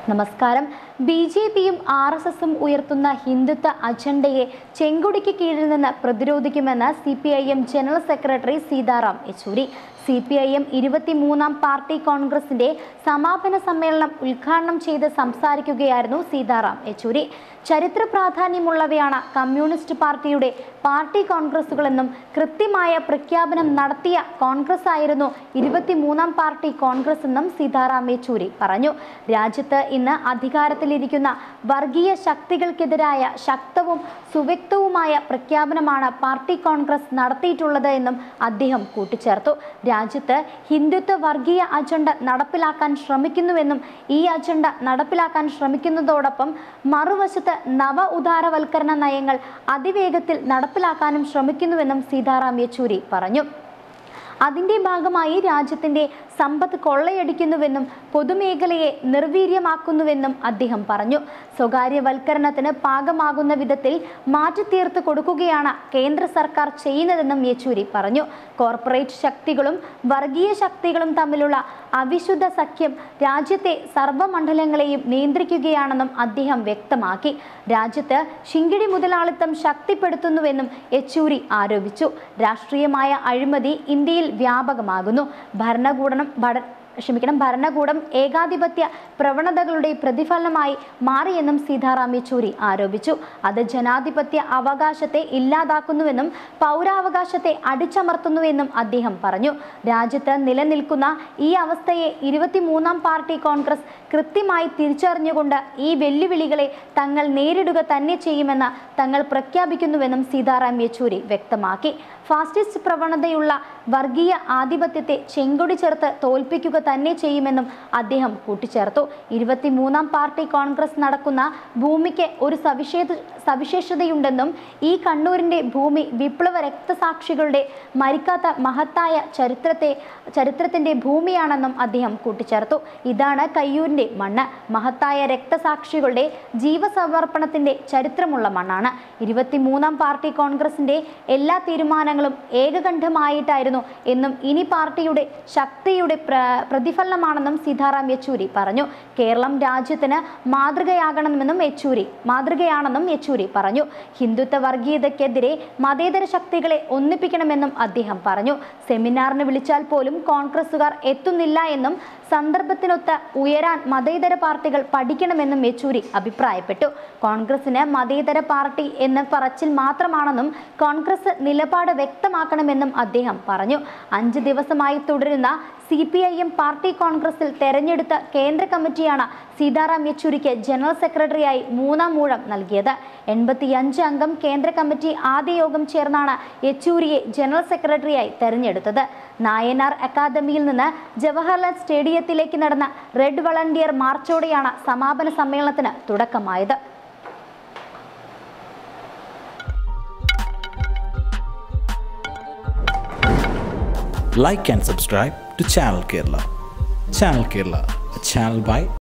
നമസ്കാരം ബി ജെ പിയും ആർ എസ് എസും ഉയർത്തുന്ന ഹിന്ദുത്വ അജണ്ടയെ ചെങ്കൊടിക്ക് കീഴിൽ നിന്ന് പ്രതിരോധിക്കുമെന്ന് CPIM general secretary Sitaram Yechury CPIM ഇരുപത്തിമൂന്നാം പാർട്ടി കോൺഗ്രസിന്റെ സമാപന സമ്മേളനം ഉദ്ഘാടനം ചെയ്ത് സംസാരിക്കുകയായിരുന്നു സീതാറാം യെച്ചൂരി ചരിത്ര പ്രാധാന്യമുള്ളവയാണ് കമ്മ്യൂണിസ്റ്റ് പാർട്ടിയുടെ പാർട്ടി കോൺഗ്രസുകളെന്നും കൃത്യമായ പ്രഖ്യാപനം നടത്തിയ കോൺഗ്രസ് ആയിരുന്നു ഇരുപത്തിമൂന്നാം പാർട്ടി കോൺഗ്രസ് എന്നും സീതാറാം യെച്ചൂരി പറഞ്ഞു രാജ്യത്ത് ഇന്ന് അധികാരത്തിലിരിക്കുന്ന വർഗീയ ശക്തികൾക്കെതിരായ ശക്തവും സുവ്യക്തവുമായ പ്രഖ്യാപനമാണ് പാർട്ടി കോൺഗ്രസ് നടത്തിയിട്ടുള്ളത് എന്നും അദ്ദേഹം കൂട്ടിച്ചേർത്തു രാജ്യത്ത് ഹിന്ദുത്വ വർഗീയ അജണ്ട നടപ്പിലാക്കാൻ ശ്രമിക്കുന്നുവെന്നും ഈ അജണ്ട നടപ്പിലാക്കാൻ ശ്രമിക്കുന്നതോടൊപ്പം മറുവശത്ത് നവ ഉദാരവൽക്കരണ നയങ്ങൾ അതിവേഗത്തിൽ നടപ്പിലാക്കാനും ശ്രമിക്കുന്നുവെന്നും സീതാറാം യെച്ചൂരി പറഞ്ഞു അതിന്റെ ഭാഗമായി രാജ്യത്തിന്റെ സമ്പത്ത് കൊള്ളയടിക്കുന്നുവെന്നും പൊതുമേഖലയെ നിർവീര്യമാക്കുന്നുവെന്നും അദ്ദേഹം പറഞ്ഞു സ്വകാര്യവൽക്കരണത്തിന് പാകമാകുന്ന വിധത്തിൽ മാറ്റിത്തീർത്ത് കൊടുക്കുകയാണ് കേന്ദ്ര സർക്കാർ ചെയ്യുന്നതെന്നും യെച്ചൂരി പറഞ്ഞു കോർപ്പറേറ്റ് ശക്തികളും വർഗീയ ശക്തികളും തമ്മിലുള്ള അവിശുദ്ധ സഖ്യം രാജ്യത്തെ സർവ്വമണ്ഡലങ്ങളെയും നിയന്ത്രിക്കുകയാണെന്നും അദ്ദേഹം വ്യക്തമാക്കി രാജ്യത്ത് ശിങ്കിടി മുതലാളിത്തം ശക്തിപ്പെടുത്തുന്നുവെന്നും യെച്ചൂരി ആരോപിച്ചു രാഷ്ട്രീയമായ അഴിമതി ഇന്ത്യയിൽ വ്യാപകമാകുന്നു ഭരണകൂടം ഭട ക്ഷമിക്കണം ഭരണകൂടം ഏകാധിപത്യ പ്രവണതകളുടെ പ്രതിഫലനമായി മാറിയെന്നും സീതാറാം യെച്ചൂരി ആരോപിച്ചു അത് ജനാധിപത്യ അവകാശത്തെ ഇല്ലാതാക്കുന്നുവെന്നും പൗരാവകാശത്തെ അടിച്ചമർത്തുന്നുവെന്നും അദ്ദേഹം പറഞ്ഞു രാജ്യത്ത് നിലനിൽക്കുന്ന ഈ അവസ്ഥയെ ഇരുപത്തിമൂന്നാം പാർട്ടി കോൺഗ്രസ് കൃത്യമായി തിരിച്ചറിഞ്ഞുകൊണ്ട് ഈ വെല്ലുവിളികളെ തങ്ങൾ നേരിടുക തന്നെ ചെയ്യുമെന്ന് തങ്ങൾ പ്രഖ്യാപിക്കുന്നുവെന്നും സീതാറാം യെച്ചൂരി വ്യക്തമാക്കി ഫാസിസ്റ്റ് പ്രവണതയുള്ള വർഗീയ ആധിപത്യത്തെ ചെങ്കൊടി ചേർത്ത് തോൽപ്പിക്കുക തന്നെ ചെയ്യുമെന്നും അദ്ദേഹം കൂട്ടിച്ചേർത്തു ഇരുപത്തിമൂന്നാം പാർട്ടി കോൺഗ്രസ് നടക്കുന്ന ഭൂമിക്ക് ഒരു സവിശേഷ സവിശേഷതയുണ്ടെന്നും ഈ കണ്ണൂരിൻ്റെ ഭൂമി വിപ്ലവ രക്തസാക്ഷികളുടെ മരിക്കാത്ത മഹത്തായ ചരിത്രത്തെ ചരിത്രത്തിൻ്റെ ഭൂമിയാണെന്നും അദ്ദേഹം കൂട്ടിച്ചേർത്തു ഇതാണ് കയ്യൂരിൻ്റെ മണ്ണ് മഹത്തായ രക്തസാക്ഷികളുടെ ജീവസമർപ്പണത്തിൻ്റെ ചരിത്രമുള്ള മണ്ണാണ് ഇരുപത്തിമൂന്നാം പാർട്ടി കോൺഗ്രസിൻ്റെ എല്ലാ തീരുമാനങ്ങളും ഏകകണ്ഠമായിട്ടായിരുന്നു എന്നും ഇനി പാർട്ടിയുടെ ശക്തിയുടെ പ്ര പ്രതിഫലനമാണെന്നും സീതാറാം യെച്ചൂരി പറഞ്ഞു കേരളം രാജ്യത്തിന് മാതൃകയാകണമെന്നും യെച്ചൂരി മാതൃകയാണെന്നും യെച്ചൂരി പറഞ്ഞു ഹിന്ദുത്വ വർഗീയതയ്ക്കെതിരെ മതേതര ശക്തികളെ ഒന്നിപ്പിക്കണമെന്നും അദ്ദേഹം പറഞ്ഞു സെമിനാറിന് വിളിച്ചാൽ പോലും കോൺഗ്രസുകാർ എത്തുന്നില്ല എന്നും സന്ദർഭത്തിനൊത്ത് ഉയരാൻ മതേതര പാർട്ടികൾ പഠിക്കണമെന്നും യെച്ചൂരി അഭിപ്രായപ്പെട്ടു കോൺഗ്രസിന് മതേതര പാർട്ടി എന്ന പറച്ചിൽ മാത്രമാണെന്നും കോൺഗ്രസ് നിലപാട് വ്യക്തമാക്കണമെന്നും അദ്ദേഹം പറഞ്ഞു അഞ്ച് ദിവസമായി തുടരുന്ന CPIM party കോൺഗ്രസിൽ തെരഞ്ഞെടുത്ത കേന്ദ്ര കമ്മിറ്റിയാണ് സീതാറാം യെച്ചൂരിക്ക് ജനറൽ സെക്രട്ടറിയായി മൂന്നാം മൂഴം നൽകിയത് എൺപത്തിയഞ്ച് അംഗം കേന്ദ്ര കമ്മിറ്റി ആദ്യ യോഗം ചേർന്നാണ് യെച്ചൂരിയെ ജനറൽ സെക്രട്ടറിയായി തെരഞ്ഞെടുത്തത് നായനാർ അക്കാദമിയിൽ നിന്ന് ജവഹർലാൽ സ്റ്റേഡിയത്തിലേക്ക് നടന്ന റെഡ് വളണ്ടിയർ മാർച്ചോടെയാണ് സമാപന സമ്മേളനത്തിന് തുടക്കമായത് like and subscribe to Channel Kerala. Channel Kerala, a channel by